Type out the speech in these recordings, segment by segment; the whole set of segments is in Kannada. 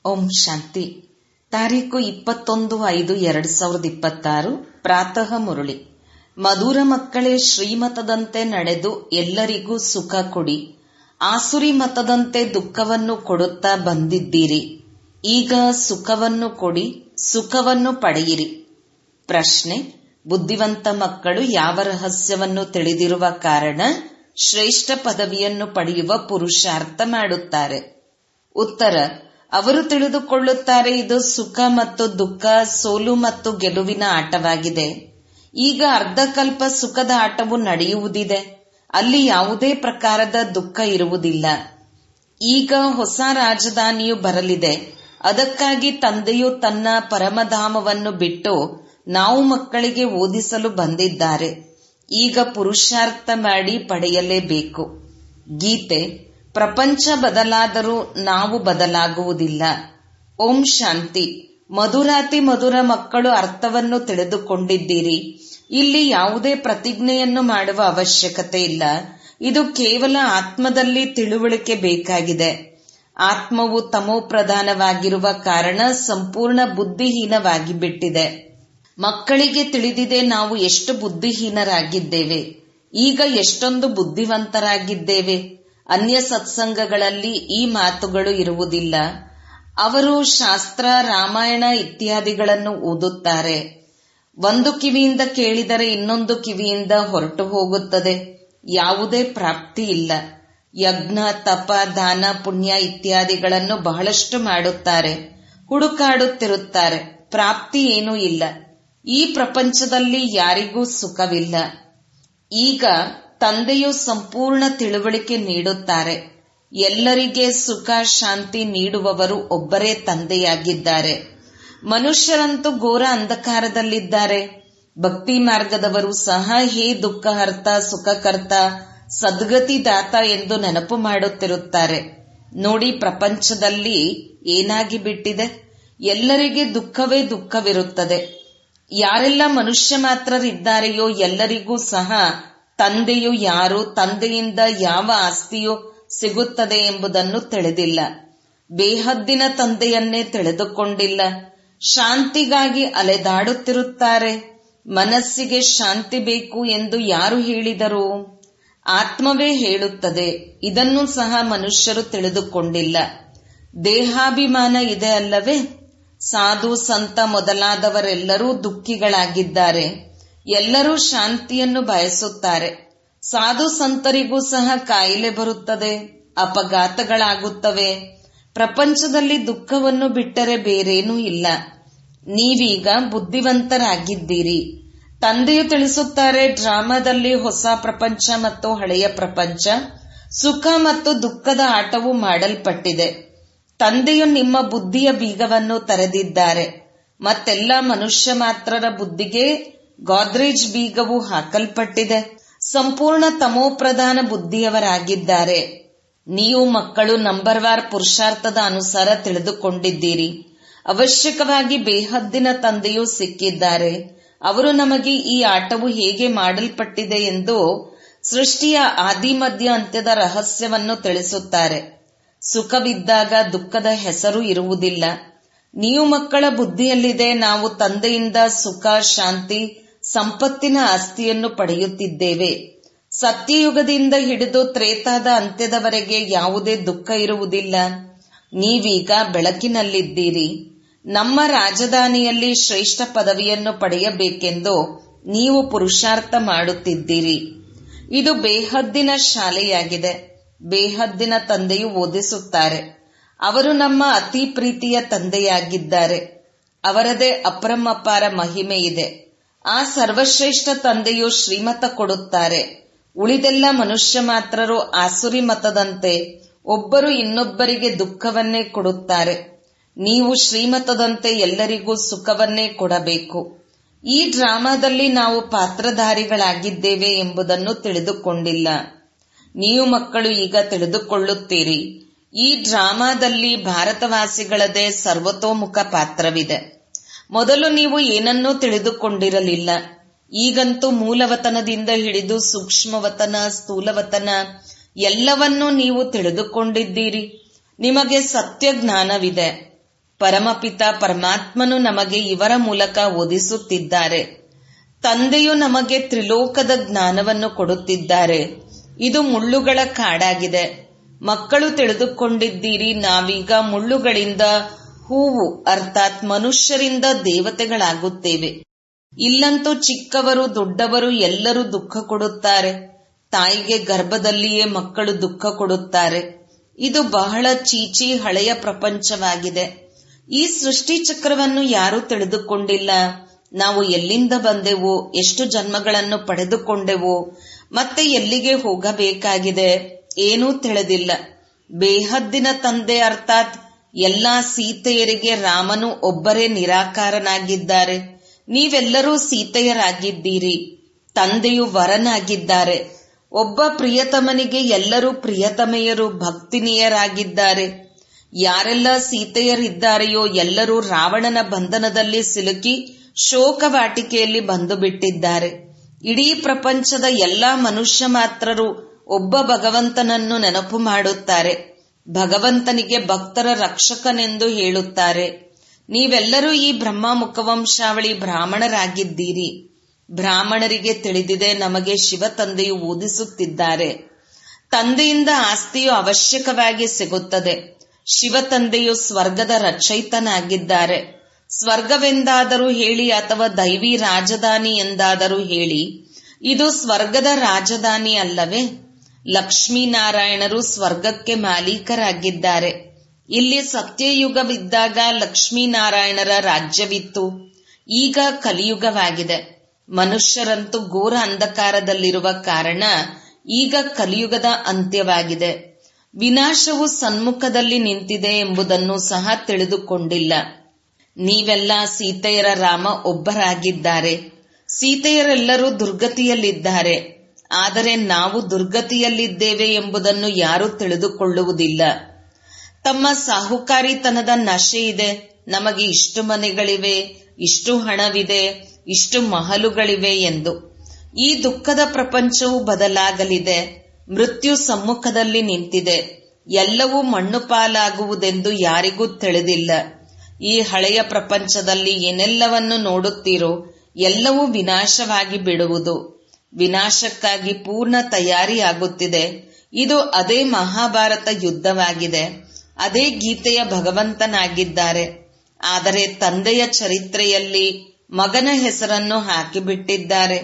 ಓಂ ಶಾಂತಿ ತಾರೀಕು ಇಪ್ಪತ್ತೊಂದು ಐದು ಎರಡ್ ಸಾವಿರದ ಇಪ್ಪತ್ತಾರು ಪ್ರಾತಃ ಮುರಳಿ ಮಧುರ ಮಕ್ಕಳೇ ಶ್ರೀಮತದಂತೆ ನಡೆದು ಎಲ್ಲರಿಗೂ ಸುಖ ಕೊಡಿ ಆಸುರಿ ಮತದಂತೆ ದುಃಖವನ್ನು ಕೊಡುತ್ತಾ ಬಂದಿದ್ದೀರಿ ಈಗ ಸುಖವನ್ನು ಕೊಡಿ ಸುಖವನ್ನು ಪಡೆಯಿರಿ ಪ್ರಶ್ನೆ ಬುದ್ಧಿವಂತ ಮಕ್ಕಳು ಯಾವ ರಹಸ್ಯವನ್ನು ತಿಳಿದಿರುವ ಕಾರಣ ಶ್ರೇಷ್ಠ ಪದವಿಯನ್ನು ಪಡೆಯುವ ಪುರುಷಾರ್ಥ ಮಾಡುತ್ತಾರೆ ಉತ್ತರ ಅವರು ತಿಳಿದುಕೊಳ್ಳುತ್ತಾರೆ ಇದು ಸುಖ ಮತ್ತು ದುಃಖ ಸೋಲು ಮತ್ತು ಗೆಲುವಿನ ಆಟವಾಗಿದೆ ಈಗ ಅರ್ಧಕಲ್ಪ ಸುಖದ ಆಟವು ನಡೆಯುವುದಿದೆ ಅಲ್ಲಿ ಯಾವುದೇ ಪ್ರಕಾರದ ದುಃಖ ಇರುವುದಿಲ್ಲ ಈಗ ಹೊಸ ರಾಜಧಾನಿಯು ಬರಲಿದೆ ಅದಕ್ಕಾಗಿ ತಂದೆಯು ತನ್ನ ಪರಮಧಾಮವನ್ನು ಬಿಟ್ಟು ನಾವು ಮಕ್ಕಳಿಗೆ ಓದಿಸಲು ಬಂದಿದ್ದಾರೆ ಈಗ ಪುರುಷಾರ್ಥ ಮಾಡಿ ಪಡೆಯಲೇಬೇಕು ಗೀತೆ ಪ್ರಪಂಚ ಬದಲಾದರೂ ನಾವು ಬದಲಾಗುವುದಿಲ್ಲ ಓಂ ಶಾಂತಿ ಮಧುರಾತಿ ಮಧುರ ಮಕ್ಕಳು ಅರ್ಥವನ್ನು ತಿಳಿದುಕೊಂಡಿದ್ದೀರಿ ಇಲ್ಲಿ ಯಾವುದೇ ಪ್ರತಿಜ್ಞೆಯನ್ನು ಮಾಡುವ ಅವಶ್ಯಕತೆ ಇಲ್ಲ ಇದು ಕೇವಲ ಆತ್ಮದಲ್ಲಿ ತಿಳುವಳಿಕೆ ಬೇಕಾಗಿದೆ ಆತ್ಮವು ತಮೋಪ್ರಧಾನವಾಗಿರುವ ಕಾರಣ ಸಂಪೂರ್ಣ ಬುದ್ಧಿಹೀನವಾಗಿ ಬಿಟ್ಟಿದೆ ಮಕ್ಕಳಿಗೆ ತಿಳಿದಿದೆ ನಾವು ಎಷ್ಟು ಬುದ್ಧಿಹೀನರಾಗಿದ್ದೇವೆ ಈಗ ಎಷ್ಟೊಂದು ಬುದ್ಧಿವಂತರಾಗಿದ್ದೇವೆ ಅನ್ಯ ಸತ್ಸಂಗಗಳಲ್ಲಿ ಈ ಮಾತುಗಳು ಇರುವುದಿಲ್ಲ ಅವರು ಶಾಸ್ತ್ರ ರಾಮಾಯಣ ಇತ್ಯಾದಿಗಳನ್ನು ಓದುತ್ತಾರೆ ಒಂದು ಕಿವಿಯಿಂದ ಕೇಳಿದರೆ ಇನ್ನೊಂದು ಕಿವಿಯಿಂದ ಹೊರಟು ಹೋಗುತ್ತದೆ ಯಾವುದೇ ಪ್ರಾಪ್ತಿ ಇಲ್ಲ ಯಜ್ಞ ತಪ ದಾನ ಪುಣ್ಯ ಇತ್ಯಾದಿಗಳನ್ನು ಬಹಳಷ್ಟು ಮಾಡುತ್ತಾರೆ ಹುಡುಕಾಡುತ್ತಿರುತ್ತಾರೆ ಪ್ರಾಪ್ತಿ ಏನೂ ಇಲ್ಲ ಈ ಪ್ರಪಂಚದಲ್ಲಿ ಯಾರಿಗೂ ಸುಖವಿಲ್ಲ ಈಗ ತಂದೆಯು ಸಂಪೂರ್ಣ ತಿಳುವಳಿಕೆ ನೀಡುತ್ತಾರೆ ಎಲ್ಲರಿಗೆ ಸುಖ ಶಾಂತಿ ನೀಡುವವರು ಒಬ್ಬರೇ ತಂದೆಯಾಗಿದ್ದಾರೆ ಮನುಷ್ಯರಂತೂ ಘೋರ ಅಂಧಕಾರದಲ್ಲಿದ್ದಾರೆ ಭಕ್ತಿ ಮಾರ್ಗದವರು ಸಹ ಹೇ ದುಃಖಹರ್ತ ಸುಖಕರ್ತ ಸದ್ಗತಿದಾತ ಎಂದು ನೆನಪು ಮಾಡುತ್ತಿರುತ್ತಾರೆ ನೋಡಿ ಪ್ರಪಂಚದಲ್ಲಿ ಏನಾಗಿ ಬಿಟ್ಟಿದೆ ಎಲ್ಲರಿಗೆ ದುಃಖವೇ ದುಃಖವಿರುತ್ತದೆ ಯಾರೆಲ್ಲ ಮನುಷ್ಯ ಮಾತ್ರರಿದ್ದಾರೆಯೋ ಎಲ್ಲರಿಗೂ ಸಹ ತಂದೆಯು ಯಾರು ತಂದೆಯಿಂದ ಯಾವ ಆಸ್ತಿಯು ಸಿಗುತ್ತದೆ ಎಂಬುದನ್ನು ತಿಳಿದಿಲ್ಲ ಬೇಹದ್ದಿನ ತಂದೆಯನ್ನೇ ತಿಳಿದುಕೊಂಡಿಲ್ಲ ಶಾಂತಿಗಾಗಿ ಅಲೆದಾಡುತ್ತಿರುತ್ತಾರೆ ಮನಸ್ಸಿಗೆ ಶಾಂತಿ ಬೇಕು ಎಂದು ಯಾರು ಹೇಳಿದರು ಆತ್ಮವೇ ಹೇಳುತ್ತದೆ ಇದನ್ನು ಸಹ ಮನುಷ್ಯರು ತಿಳಿದುಕೊಂಡಿಲ್ಲ ದೇಹಾಭಿಮಾನ ಇದೆ ಅಲ್ಲವೇ ಸಾಧು ಸಂತ ಮೊದಲಾದವರೆಲ್ಲರೂ ದುಃಖಿಗಳಾಗಿದ್ದಾರೆ ಎಲ್ಲರೂ ಶಾಂತಿಯನ್ನು ಬಯಸುತ್ತಾರೆ ಸಾಧು ಸಂತರಿಗೂ ಸಹ ಕಾಯಿಲೆ ಬರುತ್ತದೆ ಅಪಘಾತಗಳಾಗುತ್ತವೆ ಪ್ರಪಂಚದಲ್ಲಿ ದುಃಖವನ್ನು ಬಿಟ್ಟರೆ ಬೇರೇನೂ ಇಲ್ಲ ನೀವೀಗ ಬುದ್ಧಿವಂತರಾಗಿದ್ದೀರಿ ತಂದೆಯು ತಿಳಿಸುತ್ತಾರೆ ಡ್ರಾಮಾದಲ್ಲಿ ಹೊಸ ಪ್ರಪಂಚ ಮತ್ತು ಹಳೆಯ ಪ್ರಪಂಚ ಸುಖ ಮತ್ತು ದುಃಖದ ಆಟವು ಮಾಡಲ್ಪಟ್ಟಿದೆ ತಂದೆಯು ನಿಮ್ಮ ಬುದ್ಧಿಯ ಬೀಗವನ್ನು ತೆರೆದಿದ್ದಾರೆ ಮತ್ತೆಲ್ಲ ಮನುಷ್ಯ ಮಾತ್ರರ ಬುದ್ಧಿಗೆ ಗೋದ್ರೇಜ್ ಬೀಗವು ಹಾಕಲ್ಪಟ್ಟಿದೆ ಸಂಪೂರ್ಣ ತಮೋಪ್ರಧಾನ ಬುದ್ಧಿಯವರಾಗಿದ್ದಾರೆ ನೀವು ಮಕ್ಕಳು ನಂಬರ್ ವಾರ್ ಪುರುಷಾರ್ಥದ ಅನುಸಾರ ತಿಳಿದುಕೊಂಡಿದ್ದೀರಿ ಅವಶ್ಯಕವಾಗಿ ಬೇಹದ್ದಿನ ತಂದೆಯೂ ಸಿಕ್ಕಿದ್ದಾರೆ ಅವರು ನಮಗೆ ಈ ಆಟವು ಹೇಗೆ ಮಾಡಲ್ಪಟ್ಟಿದೆ ಎಂದು ಸೃಷ್ಟಿಯ ಆದಿ ಮಧ್ಯ ಅಂತ್ಯದ ರಹಸ್ಯವನ್ನು ತಿಳಿಸುತ್ತಾರೆ ಸುಖವಿದ್ದಾಗ ದುಃಖದ ಹೆಸರು ಇರುವುದಿಲ್ಲ ನೀವು ಮಕ್ಕಳ ಬುದ್ಧಿಯಲ್ಲಿದೆ ನಾವು ತಂದೆಯಿಂದ ಸುಖ ಶಾಂತಿ ಸಂಪತ್ತಿನ ಆಸ್ತಿಯನ್ನು ಪಡೆಯುತ್ತಿದ್ದೇವೆ ಸತ್ಯಯುಗದಿಂದ ಹಿಡಿದು ತ್ರೇತಾದ ಅಂತ್ಯದವರೆಗೆ ಯಾವುದೇ ದುಃಖ ಇರುವುದಿಲ್ಲ ನೀವೀಗ ಬೆಳಕಿನಲ್ಲಿದ್ದೀರಿ ನಮ್ಮ ರಾಜಧಾನಿಯಲ್ಲಿ ಶ್ರೇಷ್ಠ ಪದವಿಯನ್ನು ಪಡೆಯಬೇಕೆಂದು ನೀವು ಪುರುಷಾರ್ಥ ಮಾಡುತ್ತಿದ್ದೀರಿ ಇದು ಬೇಹದ್ದಿನ ಶಾಲೆಯಾಗಿದೆ ಬೇಹದ್ದಿನ ತಂದೆಯು ಓದಿಸುತ್ತಾರೆ ಅವರು ನಮ್ಮ ಅತಿ ಪ್ರೀತಿಯ ತಂದೆಯಾಗಿದ್ದಾರೆ ಅವರದೇ ಅಪರಮಪಾರ ಮಹಿಮೆ ಇದೆ ಆ ಸರ್ವಶ್ರೇಷ್ಠ ತಂದೆಯು ಶ್ರೀಮತ ಕೊಡುತ್ತಾರೆ ಉಳಿದೆಲ್ಲ ಮನುಷ್ಯ ಮಾತ್ರರು ಆಸುರಿ ಮತದಂತೆ ಒಬ್ಬರು ಇನ್ನೊಬ್ಬರಿಗೆ ದುಃಖವನ್ನೇ ಕೊಡುತ್ತಾರೆ ನೀವು ಶ್ರೀಮತದಂತೆ ಎಲ್ಲರಿಗೂ ಸುಖವನ್ನೇ ಕೊಡಬೇಕು ಈ ಡ್ರಾಮಾದಲ್ಲಿ ನಾವು ಪಾತ್ರಧಾರಿಗಳಾಗಿದ್ದೇವೆ ಎಂಬುದನ್ನು ತಿಳಿದುಕೊಂಡಿಲ್ಲ ನೀವು ಮಕ್ಕಳು ಈಗ ತಿಳಿದುಕೊಳ್ಳುತ್ತೀರಿ ಈ ಡ್ರಾಮಾದಲ್ಲಿ ಭಾರತವಾಸಿಗಳದೇ ಸರ್ವತೋಮುಖ ಪಾತ್ರವಿದೆ ಮೊದಲು ನೀವು ಏನನ್ನೂ ತಿಳಿದುಕೊಂಡಿರಲಿಲ್ಲ ಈಗಂತೂ ಮೂಲವತನದಿಂದ ಹಿಡಿದು ಸೂಕ್ಷ್ಮವತನ ಸ್ಥೂಲವತನ ಎಲ್ಲವನ್ನೂ ನೀವು ತಿಳಿದುಕೊಂಡಿದ್ದೀರಿ ನಿಮಗೆ ಸತ್ಯ ಜ್ಞಾನವಿದೆ ಪರಮಪಿತ ಪರಮಾತ್ಮನು ನಮಗೆ ಇವರ ಮೂಲಕ ಓದಿಸುತ್ತಿದ್ದಾರೆ ತಂದೆಯು ನಮಗೆ ತ್ರಿಲೋಕದ ಜ್ಞಾನವನ್ನು ಕೊಡುತ್ತಿದ್ದಾರೆ ಇದು ಮುಳ್ಳುಗಳ ಕಾಡಾಗಿದೆ ಮಕ್ಕಳು ತಿಳಿದುಕೊಂಡಿದ್ದೀರಿ ನಾವೀಗ ಮುಳ್ಳುಗಳಿಂದ ಹೂವು ಅರ್ಥಾತ್ ಮನುಷ್ಯರಿಂದ ದೇವತೆಗಳಾಗುತ್ತೇವೆ ಇಲ್ಲಂತೂ ಚಿಕ್ಕವರು ದೊಡ್ಡವರು ಎಲ್ಲರೂ ದುಃಖ ಕೊಡುತ್ತಾರೆ ತಾಯಿಗೆ ಗರ್ಭದಲ್ಲಿಯೇ ಮಕ್ಕಳು ದುಃಖ ಕೊಡುತ್ತಾರೆ ಇದು ಬಹಳ ಚೀಚಿ ಹಳೆಯ ಪ್ರಪಂಚವಾಗಿದೆ ಈ ಸೃಷ್ಟಿ ಚಕ್ರವನ್ನು ಯಾರೂ ತಿಳಿದುಕೊಂಡಿಲ್ಲ ನಾವು ಎಲ್ಲಿಂದ ಬಂದೆವು ಎಷ್ಟು ಜನ್ಮಗಳನ್ನು ಪಡೆದುಕೊಂಡೆವು ಮತ್ತೆ ಎಲ್ಲಿಗೆ ಹೋಗಬೇಕಾಗಿದೆ ಏನೂ ತಿಳಿದಿಲ್ಲ ಬೇಹದ್ದಿನ ತಂದೆ ಅರ್ಥಾತ್ ಎಲ್ಲಾ ಸೀತೆಯರಿಗೆ ರಾಮನು ಒಬ್ಬರೇ ನಿರಾಕಾರನಾಗಿದ್ದಾರೆ ನೀವೆಲ್ಲರೂ ಸೀತೆಯರಾಗಿದ್ದೀರಿ ತಂದೆಯು ವರನಾಗಿದ್ದಾರೆ ಒಬ್ಬ ಪ್ರಿಯತಮನಿಗೆ ಎಲ್ಲರೂ ಪ್ರಿಯತಮೆಯರು ಭಕ್ತಿನಿಯರಾಗಿದ್ದಾರೆ ಯಾರೆಲ್ಲ ಸೀತೆಯರಿದ್ದಾರೆಯೋ ಎಲ್ಲರೂ ರಾವಣನ ಬಂಧನದಲ್ಲಿ ಸಿಲುಕಿ ಶೋಕವಾಟಿಕೆಯಲ್ಲಿ ಬಂದು ಬಿಟ್ಟಿದ್ದಾರೆ ಇಡೀ ಪ್ರಪಂಚದ ಎಲ್ಲಾ ಮನುಷ್ಯ ಮಾತ್ರರು ಒಬ್ಬ ಭಗವಂತನನ್ನು ನೆನಪು ಮಾಡುತ್ತಾರೆ ಭಗವಂತನಿಗೆ ಭಕ್ತರ ರಕ್ಷಕನೆಂದು ಹೇಳುತ್ತಾರೆ ನೀವೆಲ್ಲರೂ ಈ ಬ್ರಹ್ಮ ಮುಖವಂಶಾವಳಿ ಬ್ರಾಹ್ಮಣರಾಗಿದ್ದೀರಿ ಬ್ರಾಹ್ಮಣರಿಗೆ ತಿಳಿದಿದೆ ನಮಗೆ ಶಿವ ತಂದೆಯು ಓದಿಸುತ್ತಿದ್ದಾರೆ ತಂದೆಯಿಂದ ಆಸ್ತಿಯು ಅವಶ್ಯಕವಾಗಿ ಸಿಗುತ್ತದೆ ಶಿವ ತಂದೆಯು ಸ್ವರ್ಗದ ರಚಯಿತನಾಗಿದ್ದಾರೆ ಸ್ವರ್ಗವೆಂದಾದರೂ ಹೇಳಿ ಅಥವಾ ದೈವಿ ರಾಜಧಾನಿ ಎಂದಾದರೂ ಹೇಳಿ ಇದು ಸ್ವರ್ಗದ ರಾಜಧಾನಿ ಅಲ್ಲವೇ ಲಕ್ಷ್ಮೀನಾರಾಯಣರು ಸ್ವರ್ಗಕ್ಕೆ ಮಾಲೀಕರಾಗಿದ್ದಾರೆ ಇಲ್ಲಿ ಸತ್ಯಯುಗವಿದ್ದಾಗ ಲಕ್ಷ್ಮೀನಾರಾಯಣರ ರಾಜ್ಯವಿತ್ತು ಈಗ ಕಲಿಯುಗವಾಗಿದೆ ಮನುಷ್ಯರಂತೂ ಘೋರ ಅಂಧಕಾರದಲ್ಲಿರುವ ಕಾರಣ ಈಗ ಕಲಿಯುಗದ ಅಂತ್ಯವಾಗಿದೆ ವಿನಾಶವು ಸನ್ಮುಖದಲ್ಲಿ ನಿಂತಿದೆ ಎಂಬುದನ್ನು ಸಹ ತಿಳಿದುಕೊಂಡಿಲ್ಲ ನೀವೆಲ್ಲ ಸೀತೆಯರ ರಾಮ ಒಬ್ಬರಾಗಿದ್ದಾರೆ ಸೀತೆಯರೆಲ್ಲರೂ ದುರ್ಗತಿಯಲ್ಲಿದ್ದಾರೆ ಆದರೆ ನಾವು ದುರ್ಗತಿಯಲ್ಲಿದ್ದೇವೆ ಎಂಬುದನ್ನು ಯಾರೂ ತಿಳಿದುಕೊಳ್ಳುವುದಿಲ್ಲ ತಮ್ಮ ಸಾಹುಕಾರಿತನದ ನಶೆ ಇದೆ ನಮಗೆ ಇಷ್ಟು ಮನೆಗಳಿವೆ ಇಷ್ಟು ಹಣವಿದೆ ಇಷ್ಟು ಮಹಲುಗಳಿವೆ ಎಂದು ಈ ದುಃಖದ ಪ್ರಪಂಚವು ಬದಲಾಗಲಿದೆ ಮೃತ್ಯು ಸಮ್ಮುಖದಲ್ಲಿ ನಿಂತಿದೆ ಎಲ್ಲವೂ ಮಣ್ಣು ಪಾಲಾಗುವುದೆಂದು ಯಾರಿಗೂ ತಿಳಿದಿಲ್ಲ ಈ ಹಳೆಯ ಪ್ರಪಂಚದಲ್ಲಿ ಏನೆಲ್ಲವನ್ನು ನೋಡುತ್ತೀರೋ ಎಲ್ಲವೂ ವಿನಾಶವಾಗಿ ಬಿಡುವುದು ವಿನಾಶಕ್ಕಾಗಿ ಪೂರ್ಣ ತಯಾರಿಯಾಗುತ್ತಿದೆ ಇದು ಅದೇ ಮಹಾಭಾರತ ಯುದ್ಧವಾಗಿದೆ ಅದೇ ಗೀತೆಯ ಭಗವಂತನಾಗಿದ್ದಾರೆ ಆದರೆ ತಂದೆಯ ಚರಿತ್ರೆಯಲ್ಲಿ ಮಗನ ಹೆಸರನ್ನು ಹಾಕಿಬಿಟ್ಟಿದ್ದಾರೆ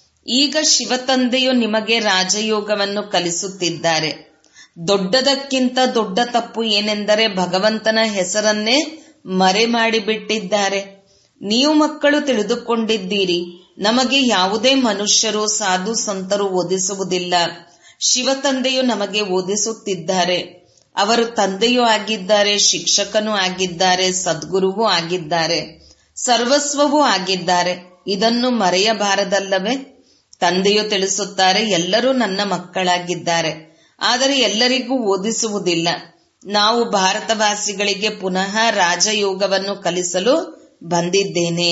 ಈಗ ಶಿವತಂದೆಯು ನಿಮಗೆ ರಾಜಯೋಗವನ್ನು ಕಲಿಸುತ್ತಿದ್ದಾರೆ ದೊಡ್ಡದಕ್ಕಿಂತ ದೊಡ್ಡ ತಪ್ಪು ಏನೆಂದರೆ ಭಗವಂತನ ಹೆಸರನ್ನೇ ಮರೆ ಮಾಡಿಬಿಟ್ಟಿದ್ದಾರೆ ನೀವು ಮಕ್ಕಳು ತಿಳಿದುಕೊಂಡಿದ್ದೀರಿ ನಮಗೆ ಯಾವುದೇ ಮನುಷ್ಯರು ಸಾಧು ಸಂತರು ಓದಿಸುವುದಿಲ್ಲ ಶಿವತಂದೆಯು ನಮಗೆ ಓದಿಸುತ್ತಿದ್ದಾರೆ ಅವರು ತಂದೆಯೂ ಆಗಿದ್ದಾರೆ ಶಿಕ್ಷಕನೂ ಆಗಿದ್ದಾರೆ ಸದ್ಗುರುವೂ ಆಗಿದ್ದಾರೆ ಸರ್ವಸ್ವವೂ ಆಗಿದ್ದಾರೆ ಇದನ್ನು ಮರೆಯಬಾರದಲ್ಲವೇ ತಂದೆಯು ತಿಳಿಸುತ್ತಾರೆ ಎಲ್ಲರೂ ನನ್ನ ಮಕ್ಕಳಾಗಿದ್ದಾರೆ ಆದರೆ ಎಲ್ಲರಿಗೂ ಓದಿಸುವುದಿಲ್ಲ ನಾವು ಭಾರತವಾಸಿಗಳಿಗೆ ಪುನಃ ರಾಜಯೋಗವನ್ನು ಕಲಿಸಲು ಬಂದಿದ್ದೇನೆ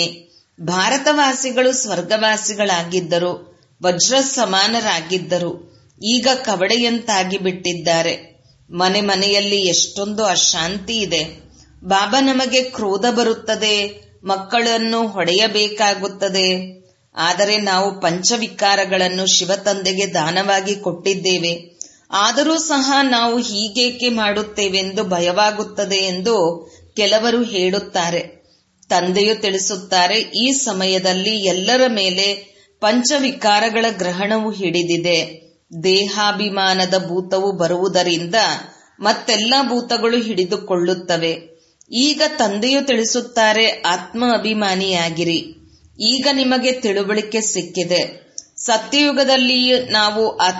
ಭಾರತವಾಸಿಗಳು ಸ್ವರ್ಗವಾಸಿಗಳಾಗಿದ್ದರು ವಜ್ರ ಸಮಾನರಾಗಿದ್ದರು ಈಗ ಕವಡೆಯಂತಾಗಿ ಬಿಟ್ಟಿದ್ದಾರೆ ಮನೆ ಮನೆಯಲ್ಲಿ ಎಷ್ಟೊಂದು ಅಶಾಂತಿ ಇದೆ ಬಾಬಾ ನಮಗೆ ಕ್ರೋಧ ಬರುತ್ತದೆ ಮಕ್ಕಳನ್ನು ಹೊಡೆಯಬೇಕಾಗುತ್ತದೆ ಆದರೆ ನಾವು ಪಂಚವಿಕಾರಗಳನ್ನು ಶಿವತಂದೆಗೆ ದಾನವಾಗಿ ಕೊಟ್ಟಿದ್ದೇವೆ ಆದರೂ ಸಹ ನಾವು ಹೀಗೇಕೆ ಮಾಡುತ್ತೇವೆಂದು ಭಯವಾಗುತ್ತದೆ ಎಂದು ಕೆಲವರು ಹೇಳುತ್ತಾರೆ ತಂದೆಯು ತಿಳಿಸುತ್ತಾರೆ ಈ ಸಮಯದಲ್ಲಿ ಎಲ್ಲರ ಮೇಲೆ ಪಂಚವಿಕಾರಗಳ ಗ್ರಹಣವು ಹಿಡಿದಿದೆ ದೇಹಾಭಿಮಾನದ ಭೂತವು ಬರುವುದರಿಂದ ಮತ್ತೆಲ್ಲ ಭೂತಗಳು ಹಿಡಿದುಕೊಳ್ಳುತ್ತವೆ ಈಗ ತಂದೆಯು ತಿಳಿಸುತ್ತಾರೆ ಆತ್ಮ ಅಭಿಮಾನಿಯಾಗಿರಿ ಈಗ ನಿಮಗೆ ತಿಳುವಳಿಕೆ ಸಿಕ್ಕಿದೆ ಸತ್ಯಯುಗದಲ್ಲಿ ನಾವು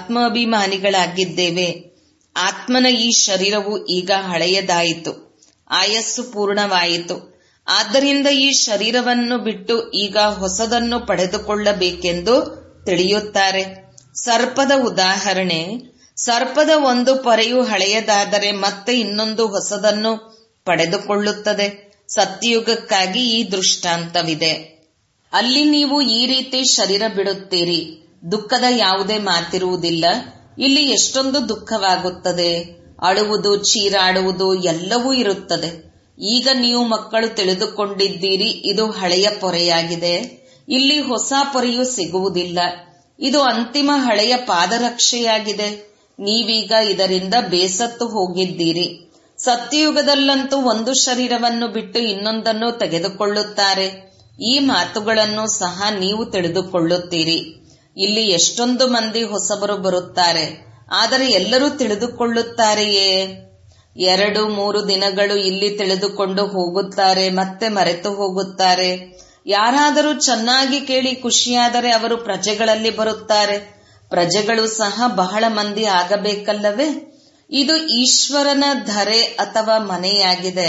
ಆತ್ಮಾಭಿಮಾನಿಗಳಾಗಿದ್ದೇವೆ ಆತ್ಮನ ಈ ಶರೀರವು ಈಗ ಹಳೆಯದಾಯಿತು ಆಯಸ್ಸು ಪೂರ್ಣವಾಯಿತು ಆದ್ದರಿಂದ ಈ ಶರೀರವನ್ನು ಬಿಟ್ಟು ಈಗ ಹೊಸದನ್ನು ಪಡೆದುಕೊಳ್ಳಬೇಕೆಂದು ತಿಳಿಯುತ್ತಾರೆ ಸರ್ಪದ ಉದಾಹರಣೆ ಸರ್ಪದ ಒಂದು ಪೊರೆಯು ಹಳೆಯದಾದರೆ ಮತ್ತೆ ಇನ್ನೊಂದು ಹೊಸದನ್ನು ಪಡೆದುಕೊಳ್ಳುತ್ತದೆ ಸತ್ಯಯುಗಕ್ಕಾಗಿ ಈ ದೃಷ್ಟಾಂತವಿದೆ ಅಲ್ಲಿ ನೀವು ಈ ರೀತಿ ಶರೀರ ಬಿಡುತ್ತೀರಿ ದುಃಖದ ಯಾವುದೇ ಮಾತಿರುವುದಿಲ್ಲ ಇಲ್ಲಿ ಎಷ್ಟೊಂದು ದುಃಖವಾಗುತ್ತದೆ ಅಳುವುದು ಚೀರಾಡುವುದು ಎಲ್ಲವೂ ಇರುತ್ತದೆ ಈಗ ನೀವು ಮಕ್ಕಳು ತಿಳಿದುಕೊಂಡಿದ್ದೀರಿ ಇದು ಹಳೆಯ ಪೊರೆಯಾಗಿದೆ ಇಲ್ಲಿ ಹೊಸ ಪೊರೆಯು ಸಿಗುವುದಿಲ್ಲ ಇದು ಅಂತಿಮ ಹಳೆಯ ಪಾದರಕ್ಷೆಯಾಗಿದೆ ನೀವೀಗ ಇದರಿಂದ ಬೇಸತ್ತು ಹೋಗಿದ್ದೀರಿ ಸತ್ಯಯುಗದಲ್ಲಂತೂ ಒಂದು ಶರೀರವನ್ನು ಬಿಟ್ಟು ಇನ್ನೊಂದನ್ನು ತೆಗೆದುಕೊಳ್ಳುತ್ತಾರೆ ಈ ಮಾತುಗಳನ್ನು ಸಹ ನೀವು ತಿಳಿದುಕೊಳ್ಳುತ್ತೀರಿ ಇಲ್ಲಿ ಎಷ್ಟೊಂದು ಮಂದಿ ಹೊಸಬರು ಬರುತ್ತಾರೆ ಆದರೆ ಎಲ್ಲರೂ ತಿಳಿದುಕೊಳ್ಳುತ್ತಾರೆಯೇ ಎರಡು ಮೂರು ದಿನಗಳು ಇಲ್ಲಿ ತಿಳಿದುಕೊಂಡು ಹೋಗುತ್ತಾರೆ ಮತ್ತೆ ಮರೆತು ಹೋಗುತ್ತಾರೆ ಯಾರಾದರೂ ಚೆನ್ನಾಗಿ ಕೇಳಿ ಖುಷಿಯಾದರೆ ಅವರು ಪ್ರಜೆಗಳಲ್ಲಿ ಬರುತ್ತಾರೆ ಪ್ರಜೆಗಳು ಸಹ ಬಹಳ ಮಂದಿ ಆಗಬೇಕಲ್ಲವೇ ಇದು ಈಶ್ವರನ ಧರೆ ಅಥವಾ ಮನೆಯಾಗಿದೆ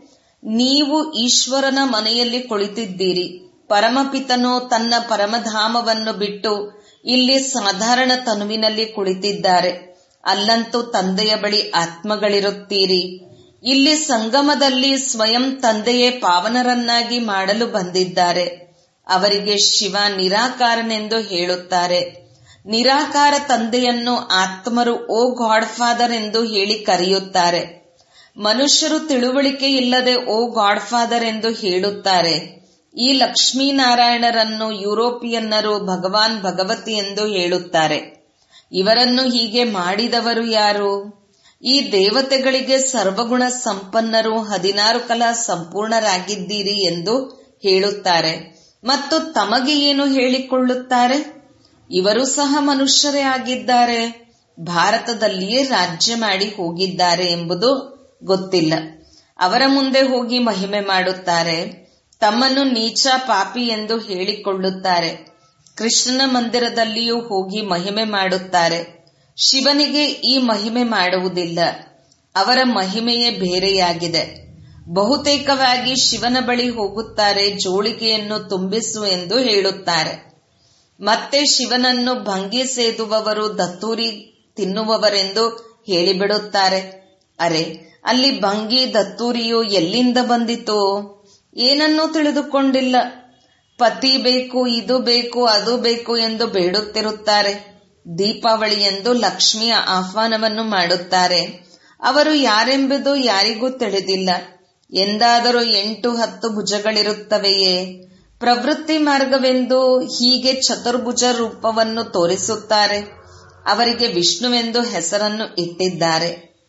ನೀವು ಈಶ್ವರನ ಮನೆಯಲ್ಲಿ ಕುಳಿತಿದ್ದೀರಿ ಪರಮಪಿತನು ತನ್ನ ಪರಮಧಾಮವನ್ನು ಬಿಟ್ಟು ಇಲ್ಲಿ ಸಾಧಾರಣ ತನುವಿನಲ್ಲಿ ಕುಳಿತಿದ್ದಾರೆ ಅಲ್ಲಂತೂ ತಂದೆಯ ಬಳಿ ಆತ್ಮಗಳಿರುತ್ತೀರಿ ಇಲ್ಲಿ ಸಂಗಮದಲ್ಲಿ ಸ್ವಯಂ ತಂದೆಯೇ ಪಾವನರನ್ನಾಗಿ ಮಾಡಲು ಬಂದಿದ್ದಾರೆ ಅವರಿಗೆ ಶಿವ ನಿರಾಕಾರನೆಂದು ಹೇಳುತ್ತಾರೆ ನಿರಾಕಾರ ತಂದೆಯನ್ನು ಆತ್ಮರು ಓ ಗಾಡ್ ಫಾದರ್ ಎಂದು ಹೇಳಿ ಕರೆಯುತ್ತಾರೆ ಮನುಷ್ಯರು ತಿಳುವಳಿಕೆ ಇಲ್ಲದೆ ಓ ಗಾಡ್ ಫಾದರ್ ಎಂದು ಹೇಳುತ್ತಾರೆ ಈ ಲಕ್ಷ್ಮೀನಾರಾಯಣರನ್ನು ಯುರೋಪಿಯನ್ನರು ಭಗವಾನ್ ಭಗವತಿ ಎಂದು ಹೇಳುತ್ತಾರೆ ಇವರನ್ನು ಹೀಗೆ ಮಾಡಿದವರು ಯಾರು ಈ ದೇವತೆಗಳಿಗೆ ಸರ್ವಗುಣ ಸಂಪನ್ನರು ಹದಿನಾರು ಕಲಾ ಸಂಪೂರ್ಣರಾಗಿದ್ದೀರಿ ಎಂದು ಹೇಳುತ್ತಾರೆ ಮತ್ತು ತಮಗೆ ಏನು ಹೇಳಿಕೊಳ್ಳುತ್ತಾರೆ ಇವರು ಸಹ ಮನುಷ್ಯರೇ ಆಗಿದ್ದಾರೆ ಭಾರತದಲ್ಲಿಯೇ ರಾಜ್ಯ ಮಾಡಿ ಹೋಗಿದ್ದಾರೆ ಎಂಬುದು ಗೊತ್ತಿಲ್ಲ ಅವರ ಮುಂದೆ ಹೋಗಿ ಮಹಿಮೆ ಮಾಡುತ್ತಾರೆ ತಮ್ಮನ್ನು ನೀಚ ಪಾಪಿ ಎಂದು ಹೇಳಿಕೊಳ್ಳುತ್ತಾರೆ ಕೃಷ್ಣನ ಮಂದಿರದಲ್ಲಿಯೂ ಹೋಗಿ ಮಹಿಮೆ ಮಾಡುತ್ತಾರೆ ಶಿವನಿಗೆ ಈ ಮಹಿಮೆ ಮಾಡುವುದಿಲ್ಲ ಅವರ ಮಹಿಮೆಯೇ ಬೇರೆಯಾಗಿದೆ ಬಹುತೇಕವಾಗಿ ಶಿವನ ಬಳಿ ಹೋಗುತ್ತಾರೆ ಜೋಳಿಗೆಯನ್ನು ತುಂಬಿಸು ಎಂದು ಹೇಳುತ್ತಾರೆ ಮತ್ತೆ ಶಿವನನ್ನು ಭಂಗಿ ಸೇದುವವರು ದತ್ತೂರಿ ತಿನ್ನುವವರೆಂದು ಹೇಳಿಬಿಡುತ್ತಾರೆ ಅರೆ ಅಲ್ಲಿ ಭಂಗಿ ದತ್ತೂರಿಯು ಎಲ್ಲಿಂದ ಬಂದಿತು ಏನನ್ನೂ ತಿಳಿದುಕೊಂಡಿಲ್ಲ ಪತಿ ಬೇಕು ಇದು ಬೇಕು ಅದು ಬೇಕು ಎಂದು ಬೇಡುತ್ತಿರುತ್ತಾರೆ ದೀಪಾವಳಿ ಎಂದು ಲಕ್ಷ್ಮಿಯ ಆಹ್ವಾನವನ್ನು ಮಾಡುತ್ತಾರೆ ಅವರು ಯಾರೆಂಬುದು ಯಾರಿಗೂ ತಿಳಿದಿಲ್ಲ ಎಂದಾದರೂ ಎಂಟು ಹತ್ತು ಭುಜಗಳಿರುತ್ತವೆಯೇ ಪ್ರವೃತ್ತಿ ಮಾರ್ಗವೆಂದು ಹೀಗೆ ಚತುರ್ಭುಜ ರೂಪವನ್ನು ತೋರಿಸುತ್ತಾರೆ ಅವರಿಗೆ ವಿಷ್ಣುವೆಂದು ಹೆಸರನ್ನು ಇಟ್ಟಿದ್ದಾರೆ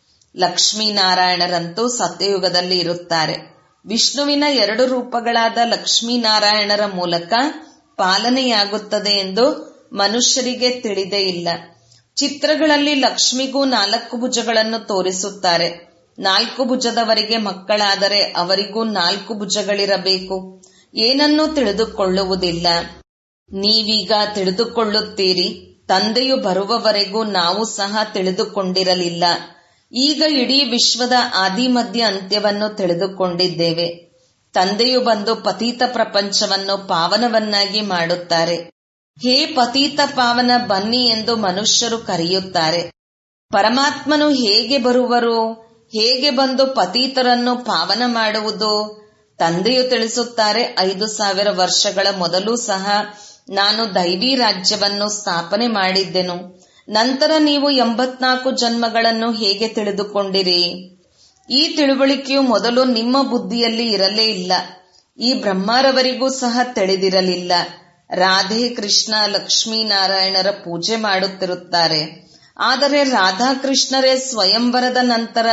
ಲಕ್ಷ್ಮೀನಾರಾಯಣರಂತೂ ಸತ್ಯಯುಗದಲ್ಲಿ ಇರುತ್ತಾರೆ ವಿಷ್ಣುವಿನ ಎರಡು ರೂಪಗಳಾದ ಲಕ್ಷ್ಮೀನಾರಾಯಣರ ಮೂಲಕ ಪಾಲನೆಯಾಗುತ್ತದೆ ಎಂದು ಮನುಷ್ಯರಿಗೆ ತಿಳಿದೇ ಇಲ್ಲ ಚಿತ್ರಗಳಲ್ಲಿ ಲಕ್ಷ್ಮಿಗೂ ನಾಲ್ಕು ಭುಜಗಳನ್ನು ತೋರಿಸುತ್ತಾರೆ ನಾಲ್ಕು ಭುಜದವರಿಗೆ ಮಕ್ಕಳಾದರೆ ಅವರಿಗೂ ನಾಲ್ಕು ಭುಜಗಳಿರಬೇಕು ಏನನ್ನೂ ತಿಳಿದುಕೊಳ್ಳುವುದಿಲ್ಲ ನೀವೀಗ ತಿಳಿದುಕೊಳ್ಳುತ್ತೀರಿ ತಂದೆಯು ಬರುವವರೆಗೂ ನಾವು ಸಹ ತಿಳಿದುಕೊಂಡಿರಲಿಲ್ಲ ಈಗ ಇಡೀ ವಿಶ್ವದ ಆದಿಮಧ್ಯ ಅಂತ್ಯವನ್ನು ತಿಳಿದುಕೊಂಡಿದ್ದೇವೆ ತಂದೆಯು ಬಂದು ಪತೀತ ಪ್ರಪಂಚವನ್ನು ಪಾವನವನ್ನಾಗಿ ಮಾಡುತ್ತಾರೆ ಹೇ ಪತೀತ ಪಾವನ ಬನ್ನಿ ಎಂದು ಮನುಷ್ಯರು ಕರೆಯುತ್ತಾರೆ ಪರಮಾತ್ಮನು ಹೇಗೆ ಬರುವರು ಹೇಗೆ ಬಂದು ಪತೀತರನ್ನು ಪಾವನ ಮಾಡುವುದು ತಂದೆಯು ತಿಳಿಸುತ್ತಾರೆ ಐದು ಸಾವಿರ ವರ್ಷಗಳ ಮೊದಲು ಸಹ ನಾನು ದೈವಿ ರಾಜ್ಯವನ್ನು ಸ್ಥಾಪನೆ ಮಾಡಿದ್ದೆನು ನಂತರ ನೀವು ಎಂಬತ್ನಾಲ್ಕು ಜನ್ಮಗಳನ್ನು ಹೇಗೆ ತಿಳಿದುಕೊಂಡಿರಿ ಈ ತಿಳುವಳಿಕೆಯು ಮೊದಲು ನಿಮ್ಮ ಬುದ್ಧಿಯಲ್ಲಿ ಇರಲೇ ಇಲ್ಲ ಈ ಬ್ರಹ್ಮರವರಿಗೂ ಸಹ ತಿಳಿದಿರಲಿಲ್ಲ ರಾಧೆ ಕೃಷ್ಣ ಲಕ್ಷ್ಮೀನಾರಾಯಣರ ಪೂಜೆ ಮಾಡುತ್ತಿರುತ್ತಾರೆ ಆದರೆ ರಾಧಾಕೃಷ್ಣರೇ ಸ್ವಯಂವರದ ನಂತರ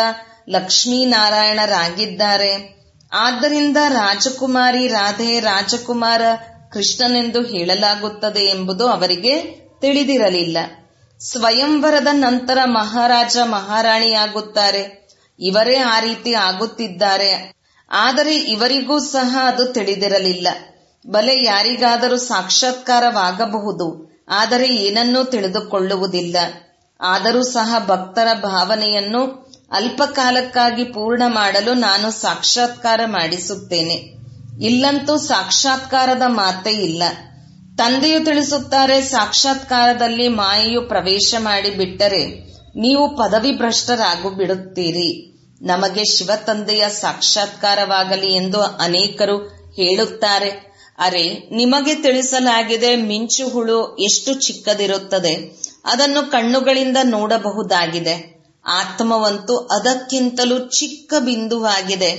ಲಕ್ಷ್ಮೀನಾರಾಯಣರಾಗಿದ್ದಾರೆ ಆದ್ದರಿಂದ ರಾಜಕುಮಾರಿ ರಾಧೆ ರಾಜಕುಮಾರ ಕೃಷ್ಣನೆಂದು ಹೇಳಲಾಗುತ್ತದೆ ಎಂಬುದು ಅವರಿಗೆ ತಿಳಿದಿರಲಿಲ್ಲ ಸ್ವಯಂವರದ ನಂತರ ಮಹಾರಾಜ ಮಹಾರಾಣಿಯಾಗುತ್ತಾರೆ ಇವರೇ ಆ ರೀತಿ ಆಗುತ್ತಿದ್ದಾರೆ ಆದರೆ ಇವರಿಗೂ ಸಹ ಅದು ತಿಳಿದಿರಲಿಲ್ಲ ಬಲೆ ಯಾರಿಗಾದರೂ ಸಾಕ್ಷಾತ್ಕಾರವಾಗಬಹುದು ಆದರೆ ಏನನ್ನೂ ತಿಳಿದುಕೊಳ್ಳುವುದಿಲ್ಲ ಆದರೂ ಸಹ ಭಕ್ತರ ಭಾವನೆಯನ್ನು ಅಲ್ಪಕಾಲಕ್ಕಾಗಿ ಪೂರ್ಣ ಮಾಡಲು ನಾನು ಸಾಕ್ಷಾತ್ಕಾರ ಮಾಡಿಸುತ್ತೇನೆ ಇಲ್ಲಂತೂ ಸಾಕ್ಷಾತ್ಕಾರದ ಮಾತೇ ಇಲ್ಲ ತಂದೆಯು ತಿಳಿಸುತ್ತಾರೆ ಸಾಕ್ಷಾತ್ಕಾರದಲ್ಲಿ ಮಾಯೆಯು ಪ್ರವೇಶ ಮಾಡಿ ಬಿಟ್ಟರೆ ನೀವು ಪದವಿ ಭ್ರಷ್ಟರಾಗು ಬಿಡುತ್ತೀರಿ ನಮಗೆ ಶಿವ ತಂದೆಯ ಸಾಕ್ಷಾತ್ಕಾರವಾಗಲಿ ಎಂದು ಅನೇಕರು ಹೇಳುತ್ತಾರೆ ಅರೆ ನಿಮಗೆ ತಿಳಿಸಲಾಗಿದೆ ಮಿಂಚು ಹುಳು ಎಷ್ಟು ಚಿಕ್ಕದಿರುತ್ತದೆ ಅದನ್ನು ಕಣ್ಣುಗಳಿಂದ ನೋಡಬಹುದಾಗಿದೆ ಆತ್ಮವಂತೂ ಅದಕ್ಕಿಂತಲೂ ಚಿಕ್ಕ ಬಿಂದುವಾಗಿದೆ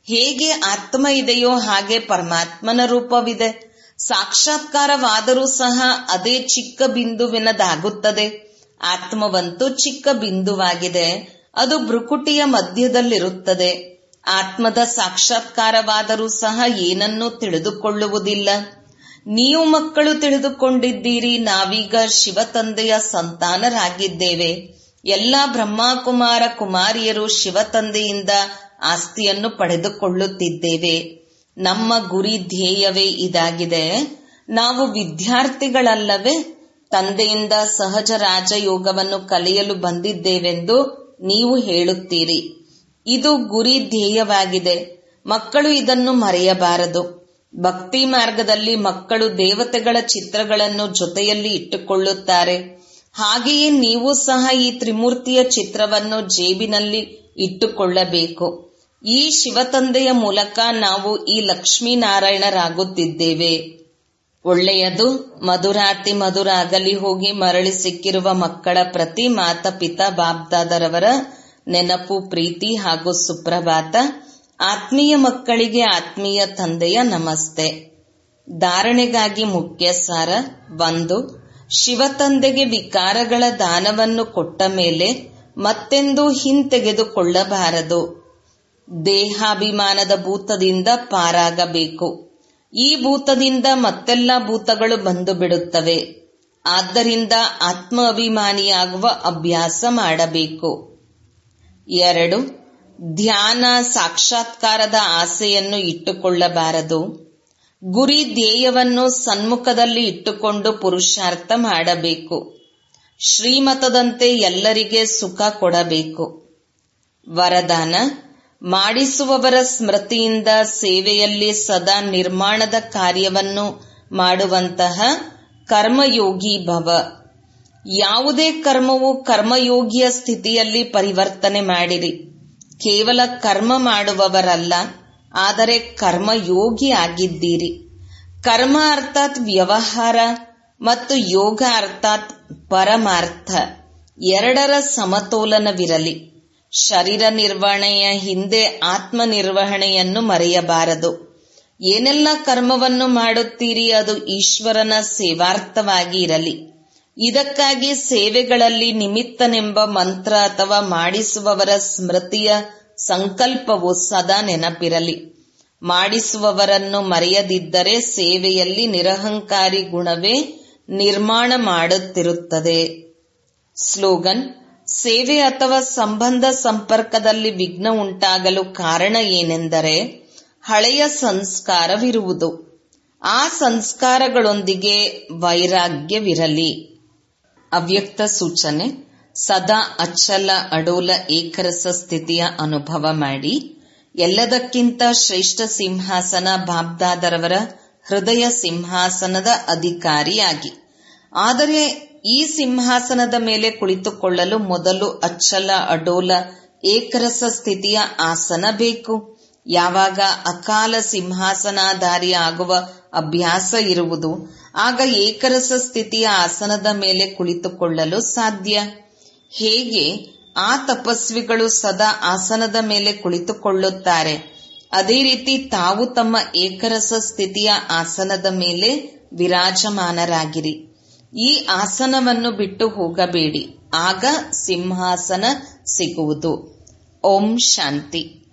ಹೇಗೆ ಆತ್ಮ ಇದೆಯೋ ಹಾಗೆ ಪರಮಾತ್ಮನ ರೂಪವಿದೆ ಸಾಕ್ಷಾತ್ಕಾರವಾದರೂ ಸಹ ಅದೇ ಚಿಕ್ಕ ಬಿಂದುವಿನದಾಗುತ್ತದೆ ಆತ್ಮವಂತೂ ಚಿಕ್ಕ ಬಿಂದುವಾಗಿದೆ ಅದು ಭ್ರುಕುಟಿಯ ಮಧ್ಯದಲ್ಲಿರುತ್ತದೆ ಆತ್ಮದ ಸಾಕ್ಷಾತ್ಕಾರವಾದರೂ ಸಹ ಏನನ್ನೂ ತಿಳಿದುಕೊಳ್ಳುವುದಿಲ್ಲ ನೀವು ಮಕ್ಕಳು ತಿಳಿದುಕೊಂಡಿದ್ದೀರಿ ನಾವೀಗ ಶಿವ ತಂದೆಯ ಸಂತಾನರಾಗಿದ್ದೇವೆ ಎಲ್ಲ ಬ್ರಹ್ಮಕುಮಾರ ಕುಮಾರಿಯರು ಶಿವ ತಂದೆಯಿಂದ ಆಸ್ತಿಯನ್ನು ಪಡೆದುಕೊಳ್ಳುತ್ತಿದ್ದೇವೆ ನಮ್ಮ ಗುರಿ ಧ್ಯೇಯವೇ ಇದಾಗಿದೆ ನಾವು ವಿದ್ಯಾರ್ಥಿಗಳಲ್ಲವೇ ತಂದೆಯಿಂದ ಸಹಜ ರಾಜಯೋಗವನ್ನು ಕಲಿಯಲು ಬಂದಿದ್ದೇವೆಂದು ನೀವು ಹೇಳುತ್ತೀರಿ ಇದು ಗುರಿ ಧ್ಯೇಯವಾಗಿದೆ ಮಕ್ಕಳು ಇದನ್ನು ಮರೆಯಬಾರದು ಭಕ್ತಿ ಮಾರ್ಗದಲ್ಲಿ ಮಕ್ಕಳು ದೇವತೆಗಳ ಚಿತ್ರಗಳನ್ನು ಜೊತೆಯಲ್ಲಿ ಇಟ್ಟುಕೊಳ್ಳುತ್ತಾರೆ ಹಾಗೆಯೇ ನೀವು ಸಹ ಈ ತ್ರಿಮೂರ್ತಿಯ ಚಿತ್ರವನ್ನು ಜೇಬಿನಲ್ಲಿ ಇಟ್ಟುಕೊಳ್ಳಬೇಕು ಈ ಶಿವತಂದೆಯ ಮೂಲಕ ನಾವು ಈ ಲಕ್ಷ್ಮೀನಾರಾಯಣರಾಗುತ್ತಿದ್ದೇವೆ ಒಳ್ಳೆಯದು ಮಧುರಾತಿ ಮಧುರ ಅಗಲಿ ಹೋಗಿ ಮರಳಿ ಸಿಕ್ಕಿರುವ ಮಕ್ಕಳ ಪ್ರತಿ ಮಾತಪಿತಾ ಬಾಬ್ದಾದರವರ ನೆನಪು ಪ್ರೀತಿ ಹಾಗೂ ಸುಪ್ರಭಾತ ಆತ್ಮೀಯ ಮಕ್ಕಳಿಗೆ ಆತ್ಮೀಯ ತಂದೆಯ ನಮಸ್ತೆ ಧಾರಣೆಗಾಗಿ ಮುಖ್ಯ ಸಾರ ಒಂದು ಶಿವತಂದೆಗೆ ವಿಕಾರಗಳ ದಾನವನ್ನು ಕೊಟ್ಟ ಮೇಲೆ ಮತ್ತೆಂದೂ ಹಿಂತೆಗೆದುಕೊಳ್ಳಬಾರದು ದೇಹಾಭಿಮಾನದ ಭೂತದಿಂದ ಪಾರಾಗಬೇಕು ಈ ಭೂತದಿಂದ ಮತ್ತೆಲ್ಲ ಭೂತಗಳು ಬಂದು ಬಿಡುತ್ತವೆ ಆದ್ದರಿಂದ ಆತ್ಮ ಅಭಿಮಾನಿಯಾಗುವ ಅಭ್ಯಾಸ ಮಾಡಬೇಕು ಎರಡು ಧ್ಯಾನ ಸಾಕ್ಷಾತ್ಕಾರದ ಆಸೆಯನ್ನು ಇಟ್ಟುಕೊಳ್ಳಬಾರದು ಗುರಿ ಧ್ಯೇಯವನ್ನು ಸನ್ಮುಖದಲ್ಲಿ ಇಟ್ಟುಕೊಂಡು ಪುರುಷಾರ್ಥ ಮಾಡಬೇಕು ಶ್ರೀಮತದಂತೆ ಎಲ್ಲರಿಗೆ ಸುಖ ಕೊಡಬೇಕು ವರದಾನ ಮಾಡಿಸುವವರ ಸ್ಮೃತಿಯಿಂದ ಸೇವೆಯಲ್ಲಿ ಸದಾ ನಿರ್ಮಾಣದ ಕಾರ್ಯವನ್ನು ಮಾಡುವಂತಹ ಕರ್ಮಯೋಗಿ ಭವ ಯಾವುದೇ ಕರ್ಮವು ಕರ್ಮಯೋಗಿಯ ಸ್ಥಿತಿಯಲ್ಲಿ ಪರಿವರ್ತನೆ ಮಾಡಿರಿ ಕೇವಲ ಕರ್ಮ ಮಾಡುವವರಲ್ಲ ಆದರೆ ಕರ್ಮಯೋಗಿ ಆಗಿದ್ದೀರಿ ಕರ್ಮ ಅರ್ಥಾತ್ ವ್ಯವಹಾರ ಮತ್ತು ಯೋಗ ಅರ್ಥಾತ್ ಪರಮಾರ್ಥ ಎರಡರ ಸಮತೋಲನವಿರಲಿ ಶರೀರ ನಿರ್ವಹಣೆಯ ಹಿಂದೆ ಆತ್ಮ ನಿರ್ವಹಣೆಯನ್ನು ಮರೆಯಬಾರದು ಏನೆಲ್ಲ ಕರ್ಮವನ್ನು ಮಾಡುತ್ತೀರಿ ಅದು ಈಶ್ವರನ ಸೇವಾರ್ಥವಾಗಿ ಇರಲಿ ಇದಕ್ಕಾಗಿ ಸೇವೆಗಳಲ್ಲಿ ನಿಮಿತ್ತನೆಂಬ ಮಂತ್ರ ಅಥವಾ ಮಾಡಿಸುವವರ ಸ್ಮೃತಿಯ ಸಂಕಲ್ಪವು ಸದಾ ನೆನಪಿರಲಿ ಮಾಡಿಸುವವರನ್ನು ಮರೆಯದಿದ್ದರೆ ಸೇವೆಯಲ್ಲಿ ನಿರಹಂಕಾರಿ ಗುಣವೇ ನಿರ್ಮಾಣ ಮಾಡುತ್ತಿರುತ್ತದೆ ಸ್ಲೋಗನ್ ಸೇವೆ ಅಥವಾ ಸಂಬಂಧ ಸಂಪರ್ಕದಲ್ಲಿ ವಿಘ್ನ ಉಂಟಾಗಲು ಕಾರಣ ಏನೆಂದರೆ ಹಳೆಯ ಸಂಸ್ಕಾರವಿರುವುದು ಆ ಸಂಸ್ಕಾರಗಳೊಂದಿಗೆ ವೈರಾಗ್ಯವಿರಲಿ ಅವ್ಯಕ್ತ ಸೂಚನೆ ಸದಾ ಅಚ್ಚಲ ಅಡೋಲ ಏಕರಸ ಸ್ಥಿತಿಯ ಅನುಭವ ಮಾಡಿ ಎಲ್ಲದಕ್ಕಿಂತ ಶ್ರೇಷ್ಠ ಸಿಂಹಾಸನ ಬಾಬ್ದಾದರವರ ಹೃದಯ ಸಿಂಹಾಸನದ ಅಧಿಕಾರಿಯಾಗಿ ಆದರೆ ಈ ಸಿಂಹಾಸನದ ಮೇಲೆ ಕುಳಿತುಕೊಳ್ಳಲು ಮೊದಲು ಅಚ್ಚಲ ಅಡೋಲ ಏಕರಸ ಸ್ಥಿತಿಯ ಆಸನ ಬೇಕು ಯಾವಾಗ ಅಕಾಲ ಸಿಂಹಾಸನಾಧಾರಿ ಆಗುವ ಅಭ್ಯಾಸ ಇರುವುದು ಆಗ ಏಕರಸ ಸ್ಥಿತಿಯ ಆಸನದ ಮೇಲೆ ಕುಳಿತುಕೊಳ್ಳಲು ಸಾಧ್ಯ ಹೇಗೆ ಆ ತಪಸ್ವಿಗಳು ಸದಾ ಆಸನದ ಮೇಲೆ ಕುಳಿತುಕೊಳ್ಳುತ್ತಾರೆ ಅದೇ ರೀತಿ ತಾವು ತಮ್ಮ ಏಕರಸ ಸ್ಥಿತಿಯ ಆಸನದ ಮೇಲೆ ವಿರಾಜಮಾನರಾಗಿರಿ ಈ ಆಸನವನ್ನು ಬಿಟ್ಟು ಹೋಗಬೇಡಿ ಆಗ ಸಿಂಹಾಸನ ಸಿಗುವುದು ಓಂ ಶಾಂತಿ